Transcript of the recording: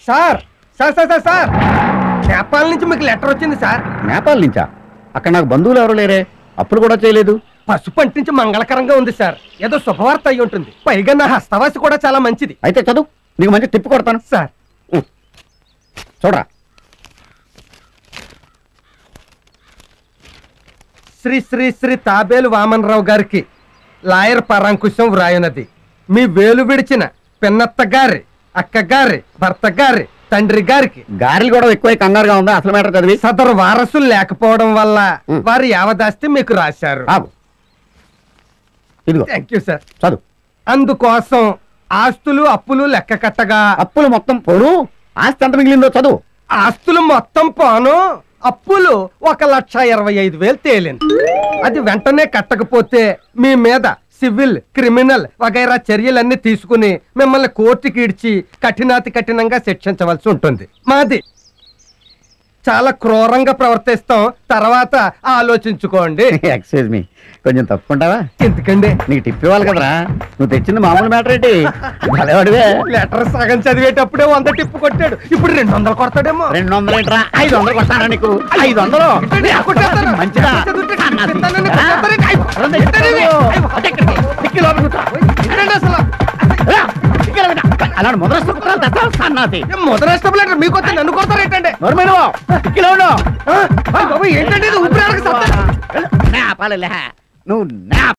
Sir sir sir sir sir Nepal నుంచి మీకు letter వచ్చింది సార్ నేపాల్ నుంచా అక్కడ నాకు బంధువులు ఎవరు లేరే అప్పులు కూడా చేయలేదు పసుపు అంటించి మంగళకరంగా ఉంది సార్ ఏదో శుభవార్త అయి ఉంటుంది పైగా నా హస్తవాసి కూడా చాలా మంచిది అయితే చదువు నీకు మంచి టిప్పు కొడతాను సార్ చూడరా శ్రీ శ్రీ శ్రీ తాబేలు వామనరావు గారికి లాయర్ పరాంకుశం వ్రాయనది మీ వేలు విడిచిన పిన్నత్త గారి అక్క గారి భర్త గారి తండ్రి గారికి గారెలు కూడా ఎక్కువ కంగారుగా ఉందా అసలు మేటర్ చదివి సదరు వారసులు లేకపోవడం వల్ల ఉం. వారు యావదాస్తి మీకు రాశారు ఆగు ఇదిగో థ్యాంక్ యూ సార్ చదువు అందుకోసం ఆస్తులు అప్పులు లెక్క కట్టగా అప్పులు మొత్తం పోను ఆస్తి ఎంత మిగిలిందో చదువు ఆస్తులు మొత్తం పోను అప్పులు ఒక లక్ష ఇరవై ఐదు వేలు తేలింది అది వెంటనే కట్టకపోతే మీ మీద సివిల్ క్రిమినల్ వగైరా చర్యలన్నీ తీసుకుని మిమ్మల్ని కోర్టుకి ఇడ్చి కఠినాతి కఠినంగా శిక్షించవలసి ఉంటుంది మాది చాలా క్రూరంగా ప్రవర్తిస్తాం తర్వాత ఆలోచించుకోండి ఎక్స్క్యూజ్ మీ కొంచెం తప్పుకుంటావా ఎందుకండి నీకు టిప్ ఇవ్వాలి కదరా నువ్వు తెచ్చింది మామూలు మ్యాటర్ ఏంటి భలేవాడివే లెటర్ సగం చదివేటప్పుడే వంద టిప్పు కొట్టాడు ఇప్పుడు రెండు వందలు కొడతాడేమో రెండు వందలు ఏంట్రా ఐదు వందలు కొట్టారా నీకు ఐదు వందలు కొట్టేస్తాను. మంచిదా చదువుతే సన్నాసి. కొట్టేస్తానని ఆ? కొట్టేస్తానని. అయ్, రెండు కొట్టేస్తానని. తెచ్చుకో. అటు ఎక్కడికి? టిక్కి లోపలికి కూర్చో. ఏంటండి అసలు రా, టిక్కి లోపలికి రా. అలాంటి మొదటి సుఖాలు తెస్తా సన్నాసి ఏం మొదలష్టం లెటర్ మీకు వస్తే నన్ను కొడతారు ఏంటండి నోర్మై నువ్వు టిక్కిలో ఉండు బాబు ఏంటండి ఇది ఊపిరి ఆడక సత్తా నా పాలలే నువ్వు నా